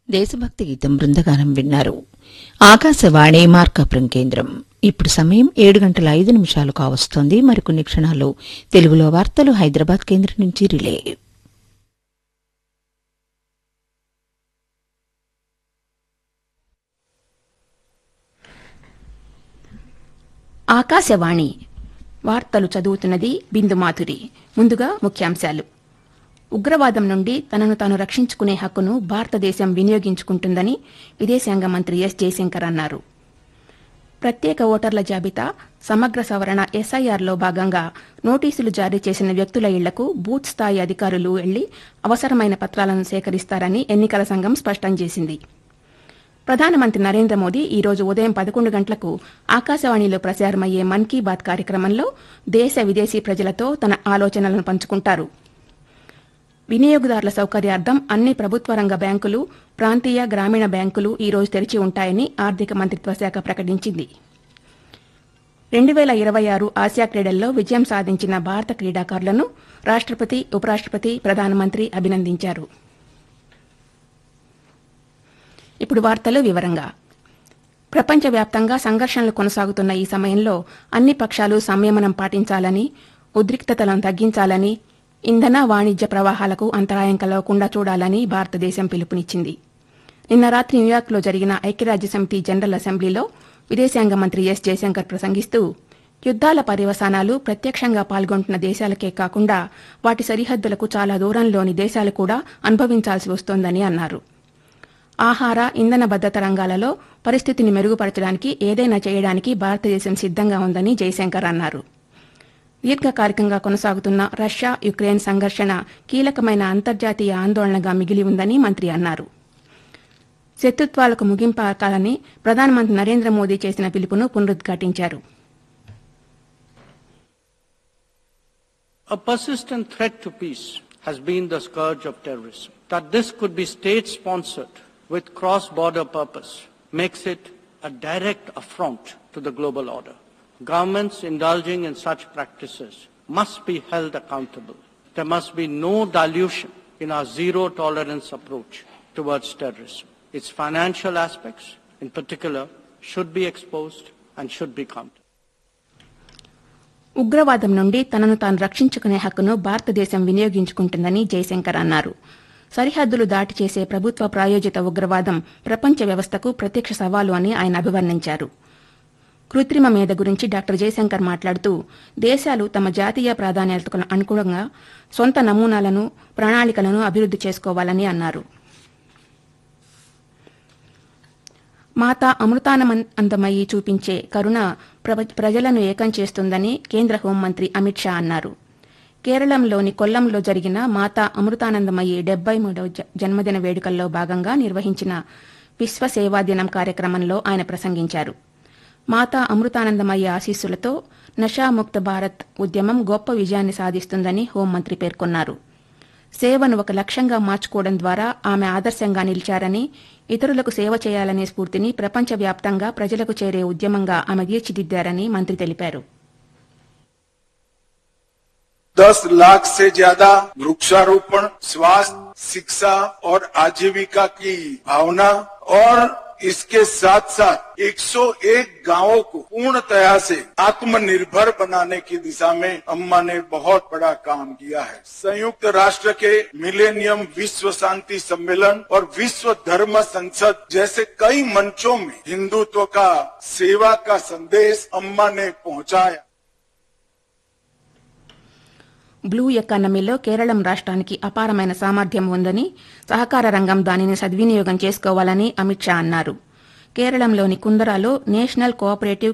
దేశభక్తి గీతం బృందగానం విన్నారు ఆకాశవాణి మార్కాపురం కేంద్రం ఇప్పుడు సమయం ఏడు గంటల ఐదు నిమిషాలు కావస్తోంది మరికొన్ని క్షణాలు తెలుగులో వార్తలు హైదరాబాద్ కేంద్రం నుంచి రిలే ఆకాశవాణి వార్తలు చదువుతున్నది బిందు మాధురి ముందుగా ముఖ్యాంశాలు ఉగ్రవాదం నుండి తనను తాను రక్షించుకునే హక్కును భారతదేశం వినియోగించుకుంటుందని విదేశాంగ మంత్రి ఎస్ జయశంకర్ అన్నారు ప్రత్యేక ఓటర్ల జాబితా సమగ్ర సవరణ ఎస్ఐఆర్లో భాగంగా నోటీసులు జారీ చేసిన వ్యక్తుల ఇళ్లకు బూత్ స్థాయి అధికారులు వెళ్లి అవసరమైన పత్రాలను సేకరిస్తారని ఎన్నికల సంఘం స్పష్టం చేసింది ప్రధానమంత్రి నరేంద్ర మోదీ ఈ రోజు ఉదయం పదకొండు గంటలకు ఆకాశవాణిలో ప్రసారమయ్యే మన్ కీ బాత్ కార్యక్రమంలో దేశ విదేశీ ప్రజలతో తన ఆలోచనలను పంచుకుంటారు వినియోగదారుల సౌకర్యార్థం అన్ని ప్రభుత్వ రంగ బ్యాంకులు ప్రాంతీయ గ్రామీణ బ్యాంకులు ఈ రోజు తెరిచి ఉంటాయని ఆర్థిక మంత్రిత్వ శాఖ ప్రకటించింది రెండు వేల ఇరవై ఆరు ఆసియా క్రీడల్లో విజయం సాధించిన భారత క్రీడాకారులను రాష్టపతి ఉపరాష్టపతి ప్రధానమంత్రి అభినందించారు ఇప్పుడు వార్తలు వివరంగా ప్రపంచవ్యాప్తంగా సంఘర్షణలు కొనసాగుతున్న ఈ సమయంలో అన్ని పక్షాలు సంయమనం పాటించాలని ఉద్రిక్తతలను తగ్గించాలని ఇంధన వాణిజ్య ప్రవాహాలకు అంతరాయం కలగకుండా చూడాలని భారతదేశం పిలుపునిచ్చింది నిన్న రాత్రి న్యూయార్క్లో జరిగిన ఐక్యరాజ్యసమితి జనరల్ అసెంబ్లీలో విదేశాంగ మంత్రి ఎస్ జయశంకర్ ప్రసంగిస్తూ యుద్దాల పర్యవసానాలు ప్రత్యక్షంగా పాల్గొంటున్న దేశాలకే కాకుండా వాటి సరిహద్దులకు చాలా దూరంలోని దేశాలు కూడా అనుభవించాల్సి వస్తోందని అన్నారు ఆహార ఇంధన భద్రత రంగాలలో పరిస్థితిని మెరుగుపరచడానికి ఏదైనా చేయడానికి భారతదేశం సిద్దంగా ఉందని జయశంకర్ అన్నారు దీర్ఘకాలికంగా కొనసాగుతున్న రష్యా యుక్రెయిన్ సంఘర్షణ కీలకమైన అంతర్జాతీయ ఆందోళనగా మిగిలి ఉందని మంత్రి అన్నారు శత్రుత్వాలకు ముగింపాకాలని ప్రధానమంత్రి నరేంద్ర మోదీ చేసిన పిలుపును పునరుద్ఘాటించారు A persistent threat to peace has been the scourge of terrorism. That this could be state sponsored with cross border purpose makes it a direct affront to the global order. Governments indulging in such practices must be held accountable. There must be no dilution in our zero tolerance approach towards terrorism. Its financial aspects, in particular, should be exposed and should be countered. ఉగ్రవాదం నుండి తనను తాను రక్షించుకునే హక్కును భారతదేశం వినియోగించుకుంటుందని జయశంకర్ అన్నారు సరిహద్దులు దాటి చేసే ప్రభుత్వ ప్రాయోజిత ఉగ్రవాదం ప్రపంచ వ్యవస్థకు ప్రత్యక్ష సవాలు అని ఆయన అభివర్ణించారు కృత్రిమ మేధ గురించి డాక్టర్ జయశంకర్ మాట్లాడుతూ దేశాలు తమ జాతీయ ప్రాధాన్యతకు అనుగుణంగా సొంత నమూనాలను ప్రణాళికలను అభివృద్ది చేసుకోవాలని అన్నారు మాతా అమృతానందమయ్యి చూపించే కరుణ ప్ర- ప్రజలను ఏకం చేస్తుందని కేంద్ర హోంమంత్రి అమిత్ షా అన్నారు కేరళంలోని కొల్లంలో జరిగిన మాతా అమృతానందమయ్యి డెబ్బై మూడవ జ- జన్మదిన వేడుకల్లో భాగంగా నిర్వహించిన విశ్వ సేవా దినం కార్యక్రమంలో ఆయన ప్రసంగించారు మాతా అమృతానందమయ్యి ఆశీస్సులతో నషాముక్త భారత్ ఉద్యమం గొప్ప విజయాన్ని సాధిస్తుందని హోంమంత్రి పేర్కొన్నారు సేవను ఒక లక్ష్యంగా మార్చుకోవడం ద్వారా ఆమె ఆదర్శంగా నిలిచారని ఇతరులకు సేవ చేయాలనే స్ఫూర్తిని ప్రపంచవ్యాప్తంగా ప్రజలకు చేరే ఉద్యమంగా ఆమె తీర్చిదిద్దారని మంత్రి తెలిపారు दस लाख से ज्यादा वृक्षारोपण स्वास्थ्य शिक्षा और आजीविका की भावना और इसके साथ साथ 101 गांवों को पूर्णतया से आत्मनिर्भर बनाने की दिशा में अम्मा ने बहुत बड़ा काम किया है संयुक्त राष्ट्र के मिलेनियम विश्व शांति सम्मेलन और विश्व धर्म संसद जैसे कई मंचों में हिंदुत्व का सेवा का संदेश अम्मा ने पहुंचाया బ్లూ ఎకానమీలో కేరళం రాష్ట్రానికి అపారమైన సామర్థ్యం ఉందని సహకార రంగం దానిని సద్వినియోగం చేసుకోవాలని అమిత్ షా అన్నారు కేరళంలోని కుందరాలో నేషనల్ కోఆపరేటివ్